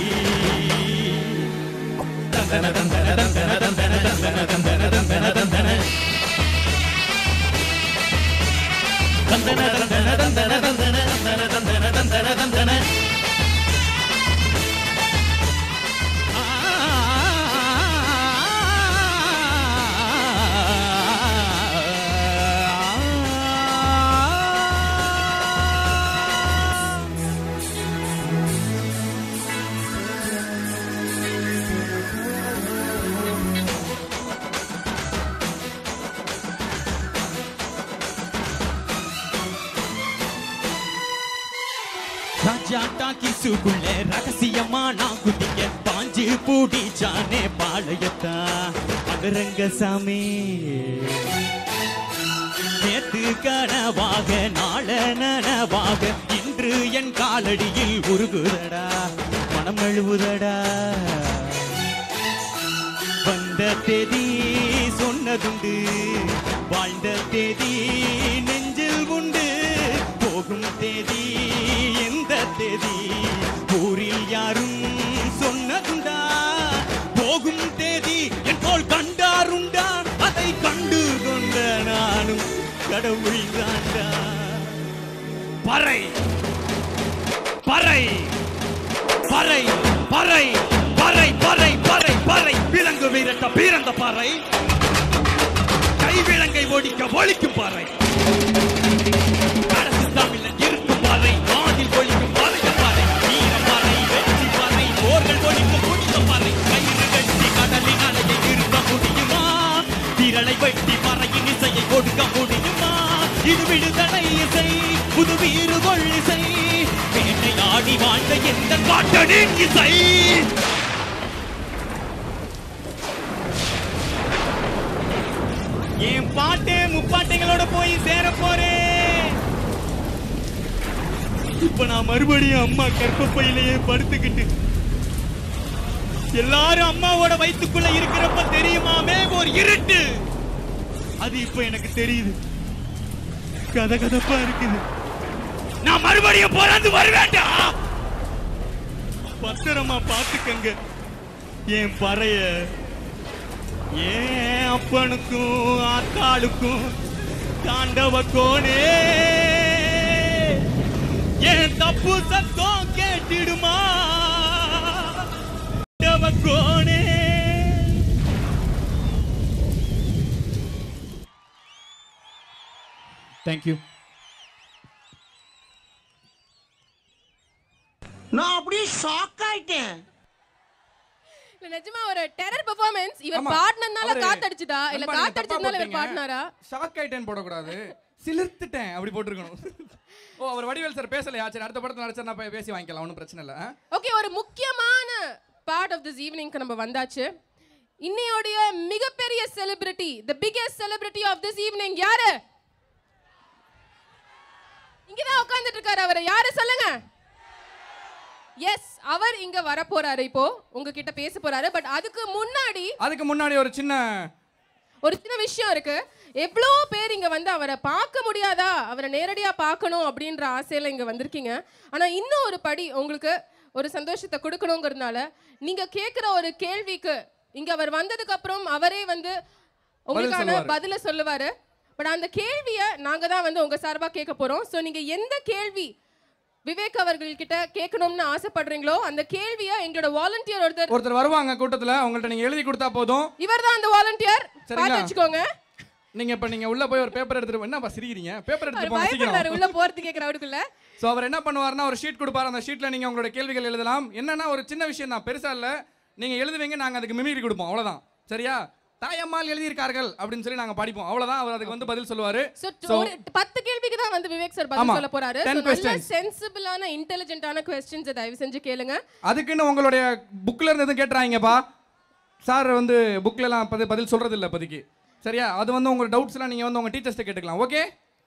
தந்தன தந்தன தந்தன தந்தன தந்தன தந்தன தந்தன தந்தன தந்தன தந்தன தந்தன தந்தன தந்தன தந்தன தந்தன தந்தன டாக்கிஸுக்குள்ள ரகசியமா நான் குதிக்க பாஞ்சு பூடிச்சானே பாளையத்தா மதுரங்கசாமி நேத்து கனவாக நாள நனவாக இன்று என் காலடியில் உருகுதடா மனம் அழுவுதடா வந்த தேதி சொன்னதுண்டு வாழ்ந்த தேதி நெஞ்சில் உண்டு போகும் தேதி எந்த தேதி ஊரில் யாரும் சொன்னதுண்டா போகும் தேதி என் போல் கண்டாருண்டா அதை கண்டு கொண்ட நானும் கடவுள் தாண்டா பறை பறை பறை பறை பறை பறை பறை பறை விலங்கு வீரட்ட பீரந்த பறை கை விலங்கை ஒடிக்க ஒழிக்கும் பறை அரசு தமிழன் இருக்கும் பறை வானில் ஒழிக்கும் பறைய பறை வீர பறை வெற்றி பறை போர்கள் ஒழிக்கும் புனித பறை கயிறு கட்டி கடலின் அலையை நிறுத்த முடியுமா திரளை வெட்டி பறையின் இசையை கொடுக்க முடியுமா இது விடுதலை இசை புது வீறு கொள்ளிசை வேட்டையாடி வாழ்ந்த எந்த பாட்டனின் இசை என் பாட்டு முப்பாட்டைகளோட போய் சேர போறேன் இப்ப நான் மறுபடியும் அம்மா கர்ப்பப்பையிலேயே படுத்துக்கிட்டு எல்லாரும் அம்மாவோட வயித்துக்குள்ள இருக்கிறப்ப தெரியுமாமே ஒரு இருட்டு அது இப்ப எனக்கு தெரியுது கத கதப்பா இருக்குது நான் மறுபடியும் பிறந்து வருவேண்டா பத்திரமா பாத்துக்கங்க என் பறைய ஏன் அப்பனுக்கும் ஆத்தாளுக்கும் தாண்டவ கோனே என் தப்பு சத்தம் கேட்டிடுமா தாண்டவ கோனே தேங்க்யூ நான் அப்படியே ஷாக் ஆயிட்டேன் இல்ல நிஜமா ஒரு டெரர் பெர்ஃபார்மன்ஸ் இவர் ஆமா. பாடினதுனால அவரு- காத்தடிச்சுதா இல்ல நண்பா, நீங்க காத்தடிச்சதுனால தப்பா இவர் பாடினாரா ஷாக் ஆயிட்டேன்னு போடக்கூடாது சிலிர்த்துட்டேன் அப்படி போட்டிருக்கணும் ஓ அவர் வடிவேல் சார் பேசலையா சரி அடுத்த படத்துல நடிச்சா நான் போய் பேசி வாங்கிக்கலாம் ஒன்றும் பிரச்சனை இல்லை ஆ? ஓகே ஒரு முக்கியமான பார்ட் ஆஃப் திஸ் ஈவினிங்க்கு நம்ம வந்தாச்சு இன்னையோடைய மிகப்பெரிய celebrity the biggest celebrity of this evening யாரு இங்கதான் உட்கார்ந்துட்டு இருக்காரு அவர் யாரு சொல்லுங்க எஸ் அவர் இங்க வர போறாரு இப்போ உங்ககிட்ட பேச போறாரு பட் அதுக்கு முன்னாடி அதுக்கு முன்னாடி ஒரு சின்ன ஒரு சின்ன விஷயம் இருக்கு எவ்வளோ பேர் இங்க வந்து அவரை பார்க்க முடியாதா அவரை நேரடியா பார்க்கணும் அப்படின்ற ஆசையில இங்க வந்திருக்கீங்க ஆனா இன்னும் ஒரு படி உங்களுக்கு ஒரு சந்தோஷத்தை கொடுக்கணுங்கிறதுனால நீங்க கேட்குற ஒரு கேள்விக்கு இங்க அவர் வந்ததுக்கு அப்புறம் அவரே வந்து உங்களுக்கான சொல்லுவாரு. பதில சொல்லுவாரு பட் அந்த கேள்வியை நாங்க தான் வந்து உங்க சார்பா கேட்க போறோம் ஸோ நீங்க எந்த கேள்வி விவேக் அவர்கள்கிட்ட கேட்கணும்னு ஆசைப்படுறீங்களோ அந்த கேள்வியை எங்களோட வாலண்டியர் ஒருத்தர் ஒருத்தர் வருவாங்க கூட்டத்துல அவங்கள்ட்ட நீங்க எழுதி கொடுத்தா போதும் இவர் தான் அந்த வாலண்டியர் சரிங்களா? பார்த்து வச்சுக்கோங்க நீங்க இப்ப நீங்க உள்ள போய் ஒரு பேப்பர் எடுத்துட்டு என்னப்பா சிரிக்கிறீங்க பேப்பர் அவர் எடுத்துட்டு போங்க பயப்படுறாரு சீக்கிரம் உள்ள போறதுக்கு கிரௌடுக்குள்ள ஸோ அவர் என்ன பண்ணுவாருன்னா ஒரு ஷீட் கொடுப்பாரு அந்த ஷீட்ல நீங்க உங்களோட கேள்விகள் எழுதலாம் என்னன்னா ஒரு சின்ன விஷயம் தான் பெருசா இல்ல நீங்க எழுதுவீங்க நாங்க அதுக்கு மிமிக்ரி கொடுப்போம் அவ்வளவுதான் சரியா தாயம்மாள் எழுதியிருக்கார்கள் அப்படின்னு சொல்லி நாங்க படிப்போம் அவ்வளவுதான் அவர் அதுக்கு வந்து பதில் சொல்லுவாரு So, So, ஒரு பத்து கேள்விக்கு தான் வந்து விவேக் சார் பதில் ஆமா. சொல்ல போறாரு 10 So, நல்ல questions. சென்சிபிளான இன்டெலிஜென்ட்டான கொஸ்டின்ஸ் தயவு செஞ்சு கேளுங்க அதுக்குன்னு உங்களுடைய புக்ல இருந்து எதுவும் கேட்டுறாங்கப்பா சார் வந்து புக்ல எல்லாம் பதி- பதில் சொல்றது இல்ல இப்போதைக்கு சரியா அது வந்து உங்க டவுட்ஸ் எல்லாம் நீங்க வந்து உங்க டீச்சர்ஸ்ட்ட கேட்டுக்கலாம் ஓகே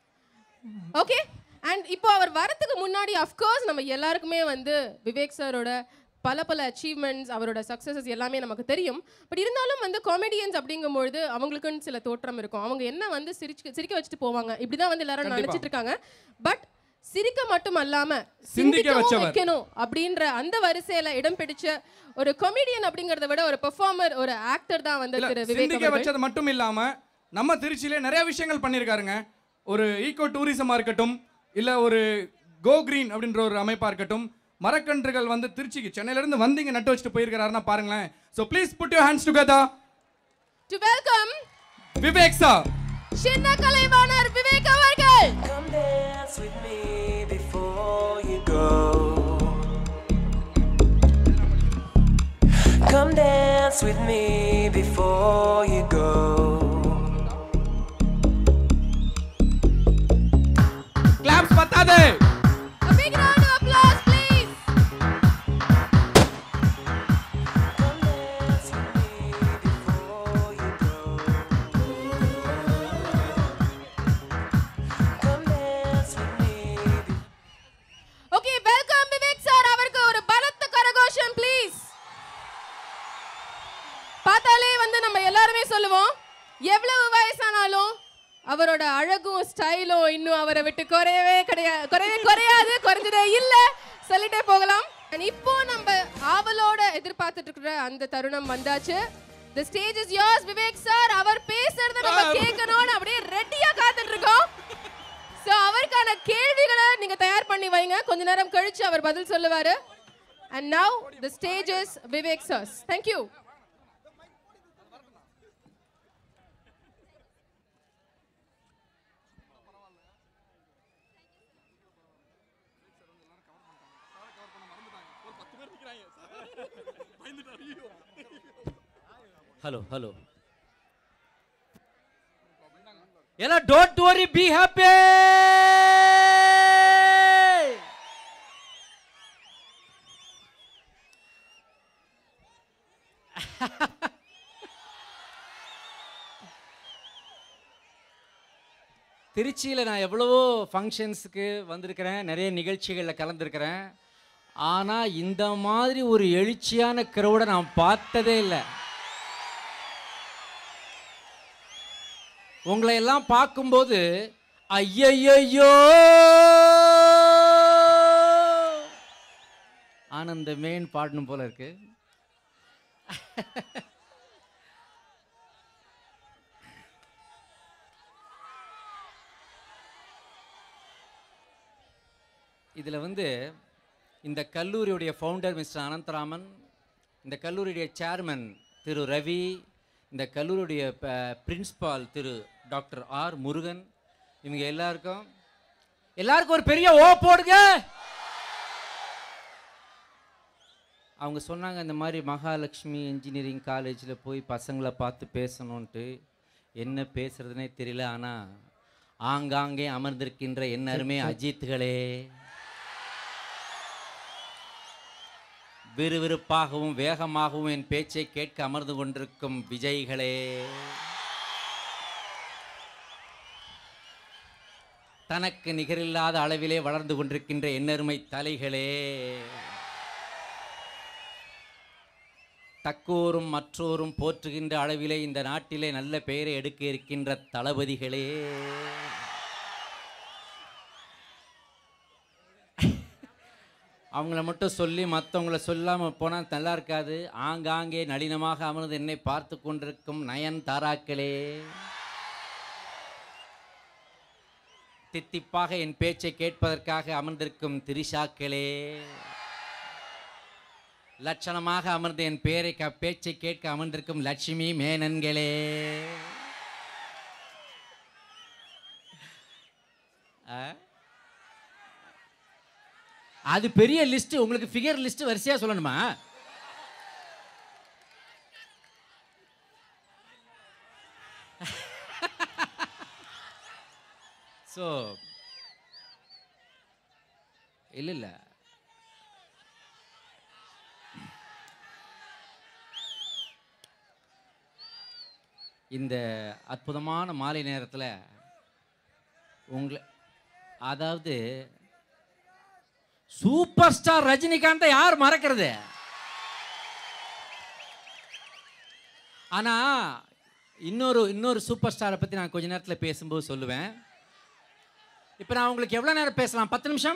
ஓகே அண்ட் இப்போ அவர் வரதுக்கு முன்னாடி அஃப்கோர்ஸ் நம்ம எல்லாருக்குமே வந்து விவேக் சாரோட பல பல அச்சீவ்மெண்ட்ஸ் அவரோட சக்ஸஸஸ் எல்லாமே நமக்கு தெரியும் பட் இருந்தாலும் வந்து காமெடியன்ஸ் அப்படிங்கும்பொழுது அவங்களுக்குன்னு சில தோற்றம் இருக்கும் அவங்க என்ன வந்து சிரிச்சு சிரிக்க வச்சுட்டு போவாங்க இப்படிதான் வந்து எல்லாரும் கண்டிப்பா. நினைச்சிட்டு இருக்காங்க பட் சிரிக்க மட்டும் அல்லாம சிந்திக்க சிந்திக்கவும் வச்சவர். வைக்கணும் அப்படின்ற அந்த வரிசையில இடம் பிடிச்ச ஒரு கொமெடியன் அப்படிங்கறத விட ஒரு பெர்ஃபார்மர் ஒரு ஆக்டர் தான் வந்து திரு விவேக் சிந்திக்க அவர்கள். வச்சது மட்டும் இல்லாம நம்ம திருச்சியில நிறைய விஷயங்கள் பண்ணியிருக்காருங்க ஒரு ஈகோ டூரிசமா இருக்கட்டும் இல்ல ஒரு கோ கிரீன் அப்படின்ற ஒரு அமைப்பா இருக்கட்டும் மரக்கன்றுகள் வந்து திருச்சிக்கு சென்னையில இருந்து வந்து இங்க நட்டு வச்சுட்டு போயிருக்காருன்னா பாருங்களேன் so please put you hands together to welcome Vivek sir Chinna Kalaivanar Vivek அவர்கள் Come dance with me before you go. Come dance with me before you go. Claps பத்தாது A big round of applause, please. சொல்லுவோம் எவ்வளவு வயசானாலும் அவரோட அழகும் ஸ்டைலும் இன்னும் அவரை விட்டு குறையவே கிடையாது குறையவே குறையாது குறைஞ்சதே இல்ல சொல்லிட்டே போகலாம் And இப்போ நம்ம ஆவலோட எதிர்பார்த்துட்டு இருக்கிற அந்த தருணம் வந்தாச்சு The stage is yours Vivek sir அவர் பேசுறத நம்ம கேட்கணும்னு அப்படியே ரெடியா காத்துட்டு இருக்கோம் சோ அவருக்கான கேள்விகளை நீங்க தயார் பண்ணி வைங்க கொஞ்ச நேரம் கழிச்சு அவர் பதில் சொல்லுவாரு And now the stage is Vivek sirs. Thank you. Hello hello எல்லாம் டோன்ட் வரி பி ஹாப்பி திருச்சியில் நான் எவ்வளவோ ஃபங்க்ஷன்ஸுக்கு வந்திருக்கிறேன் நிறைய நிகழ்ச்சிகளில் கலந்துருக்கிறேன் ஆனால் இந்த மாதிரி ஒரு எழுச்சியான க்ரௌடை நான் பார்த்ததே இல்லை உங்களை எல்லாம் பார்க்கும்போது ஐயையோ ஆனந்தமேன் பாடணும் போல இருக்கு இதில் வந்து இந்த கல்லூரியுடைய ஃபவுண்டர் மிஸ்டர் அனந்தராமன் இந்த கல்லூரியுடைய சேர்மன் திரு ரவி இந்த கல்லூரியுடைய principal Thiru doctor R Murugan இவங்க எல்லாருக்கும் எல்லாருக்கும் ஒரு பெரிய ஓ போடுங்க அவங்க சொன்னாங்க இந்த மாதிரி மகாலட்சுமி இன்ஜினியரிங் காலேஜில் போய் பசங்களை பார்த்து பேசணுன்ட்டு என்ன பேசுறதுனே தெரியல ஆனால் ஆங்காங்கே அமர்ந்திருக்கின்ற என்னருமே அஜித்துகளே விறுவிறுப்பாகவும் வேகமாகவும் என் பேச்சை கேட்க அமர்ந்து கொண்டிருக்கும் விஜய்களே தனக்கு நிகரில்லாத அளவிலே வளர்ந்து கொண்டிருக்கின்ற எண்ணருமை தலைகளே தக்கோரும் மற்றோரும் போற்றுகின்ற அளவிலே இந்த நாட்டிலே நல்ல பெயரை எடுக்க இருக்கின்ற தளபதிகளே அவங்கள மட்டும் சொல்லி மற்றவங்கள சொல்லாமல் போனால் நல்லா இருக்காது ஆங்காங்கே நளினமாக அமர்ந்து என்னை பார்த்து கொண்டிருக்கும் நயன் தாராக்களே தித்திப்பாக என் பேச்சை கேட்பதற்காக அமர்ந்திருக்கும் திரிஷாக்களே லட்சணமாக அமர்ந்து என் பேரை க பேச்சை கேட்க அமர்ந்திருக்கும் லட்சுமி மேனன்களே ஆ அது பெரிய லிஸ்ட் உங்களுக்கு ஃபிகர் லிஸ்ட் வரிசையா சொல்லணுமா ஸோ இல்லை இல்லை இந்த அற்புதமான மாலை நேரத்தில் உங்களை அதாவது சூப்பர் ஸ்டார் ரஜினிகாந்தை யார் மறக்கிறது ஆனா இன்னொரு இன்னொரு சூப்பர் ஸ்டாரை பத்தி நான் கொஞ்ச நேரத்தில் பேசும்போது சொல்லுவேன் இப்போ நான் உங்களுக்கு எவ்வளோ நேரம் பேசலாம் பத்து நிமிஷம்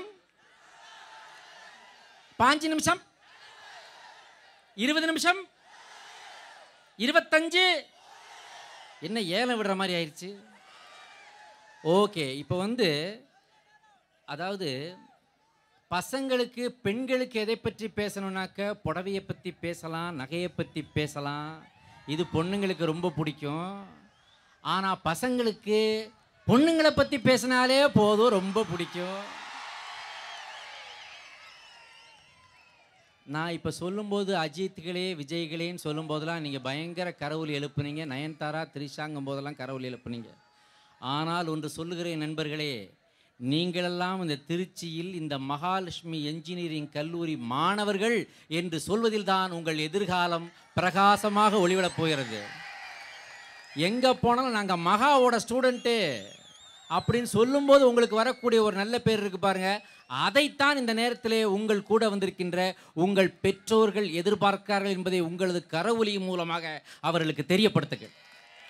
பாஞ்சு நிமிஷம் இருபது நிமிஷம் இருபத்தஞ்சு என்ன ஏலம் விடுற மாதிரி ஆயிடுச்சு ஓகே இப்போ வந்து அதாவது பசங்களுக்கு பெண்களுக்கு எதை பற்றி பேசணுன்னாக்க புடவையை பற்றி பேசலாம் நகையை பற்றி பேசலாம் இது பொண்ணுங்களுக்கு ரொம்ப பிடிக்கும் ஆனால் பசங்களுக்கு பொண்ணுங்களை பற்றி பேசினாலே போதும் ரொம்ப பிடிக்கும் நான் இப்போ சொல்லும்போது அஜித்களே விஜய்களேன்னு சொல்லும்போதெல்லாம் நீங்கள் பயங்கர கரவுல் எழுப்புனீங்க நயன்தாரா திரிஷாங்கும் போதெல்லாம் கரவுல் எழுப்புனீங்க ஆனால் ஒன்று சொல்லுகிறேன் நண்பர்களே நீங்களெல்லாம் இந்த திருச்சியில் இந்த மகாலட்சுமி என்ஜினியரிங் கல்லூரி மாணவர்கள் என்று சொல்வதில்தான் உங்கள் எதிர்காலம் பிரகாசமாக ஒளிவிடப் போகிறது எங்கே போனாலும் நாங்கள் மகாவோட ஸ்டூடெண்ட்டு அப்படின்னு சொல்லும்போது உங்களுக்கு வரக்கூடிய ஒரு நல்ல பேர் இருக்கு பாருங்க அதைத்தான் இந்த நேரத்திலே உங்கள் கூட வந்திருக்கின்ற உங்கள் பெற்றோர்கள் எதிர்பார்க்கிறார்கள் என்பதை உங்களது கரவொலி மூலமாக அவர்களுக்கு தெரியப்படுத்துங்க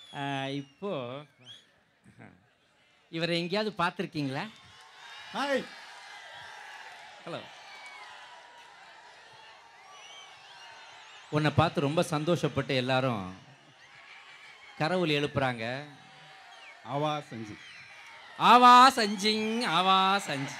ஆஹ், இப்போ இவரை எங்கேயாவது பார்த்துருக்கீங்களா ஹாய் ஹலோ உன்னை பார்த்து ரொம்ப சந்தோஷப்பட்டு எல்லாரும் கரவுல் எழுப்புறாங்க ஆவா செஞ்சு ஆவா சஞ்சிங் ஆவா சஞ்சி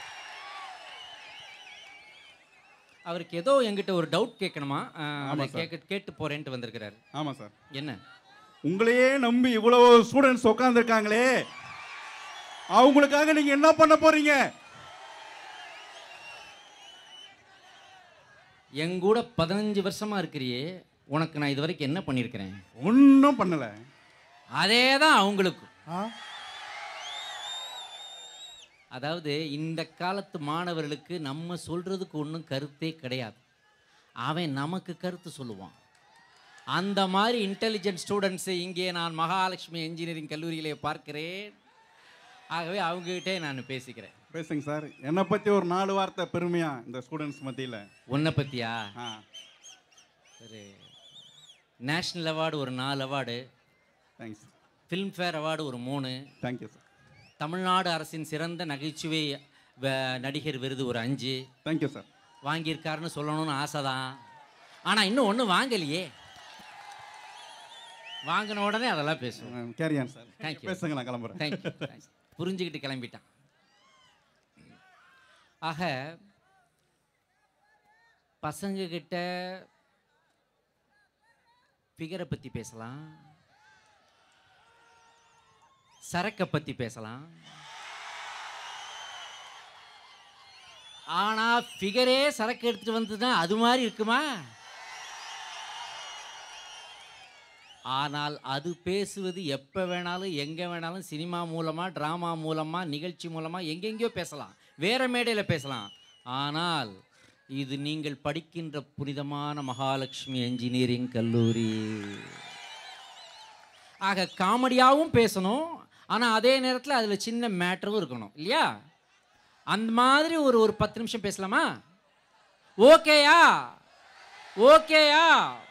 அவருக்கு ஏதோ என்கிட்ட ஒரு டவுட் கேட்கணுமா ஆஹ், ஆமா அதை சார். கேட்க கேட்டு போறேன்ட்டு வந்திருக்கிறாரு ஆமாம் சார் என்ன உங்களையே நம்பி இவ்வளோ ஸ்டூடெண்ட்ஸ் உட்காந்துருக்காங்களே அவங்களுக்காக நீங்கள் என்ன பண்ண போறீங்க என் கூட பதினஞ்சு வருஷமா இருக்கிறியே உனக்கு நான் இது வரைக்கும் என்ன பண்ணியிருக்கிறேன் ஒன்றும் பண்ணலை அதே தான் அவங்களுக்கும் அதாவது இந்த காலத்து மாணவர்களுக்கு நம்ம சொல்றதுக்கு ஒன்றும் கருத்தே கிடையாது அவன் நமக்கு கருத்து சொல்லுவான் அந்த மாதிரி இன்டெலிஜென்ட் ஸ்டூடெண்ட்ஸை இங்கே நான் மகாலட்சுமி இன்ஜினியரிங் கல்லூரியிலே பார்க்கிறேன் ஆகவே அவங்ககிட்டே நான் பேசிக்கிறேன் பேசுங்க சார் என்னை பற்றி ஒரு நாலு வார்த்தை பெருமையாக இந்த ஸ்டூடெண்ட்ஸ் மத்தியில் உன்னை பற்றியா ஆ சரி நேஷ்னல் அவார்டு ஒரு நாலு அவார்டு தேங்க்ஸ் ஃபிலிம்ஃபேர் அவார்டு ஒரு மூணு தேங்க்யூ சார் தமிழ்நாடு அரசின் சிறந்த நகைச்சுவை வ- நடிகர் விருது ஒரு அஞ்சு தேங்க்யூ சார் வாங்கியிருக்காருன்னு சொல்லணும்னு ஆசை தான் ஆனால் இன்னும் ஒன்றும் வாங்கலையே வாங்கின உடனே அதெல்லாம் பேசுவோம் கேரியான் சார் தேங்க்யூ பேசுங்க நான் கிளம்புறேன் தேங்க்யூ புரிஞ்சுக்கிட்டு கிளம்பிட்டான் ஆக பசங்க கிட்ட ஃபிகரை பற்றி பேசலாம் சரக்கை பற்றி பேசலாம் ஆனால் ஃபிகரே சரக்கு எடுத்துட்டு வந்ததுன்னா அது மாதிரி இருக்குமா ஆனால் அது பேசுவது எப்போ வேணாலும் எங்கே வேணாலும் சினிமா மூலமாக ட்ராமா மூலமாக நிகழ்ச்சி மூலமாக எங்கெங்கேயோ பேசலாம் வேற மேடையில் பேசலாம் ஆனால் இது நீங்கள் படிக்கின்ற புனிதமான மகாலட்சுமி என்ஜினியரிங் கல்லூரி ஆக காமெடியாகவும் பேசணும் ஆனால் அதே நேரத்தில் அதில் சின்ன மேட்டரும் இருக்கணும் இல்லையா அந்த மாதிரி ஒரு ஒரு பத்து நிமிஷம் பேசலாமா ஓகேயா ஓகேயா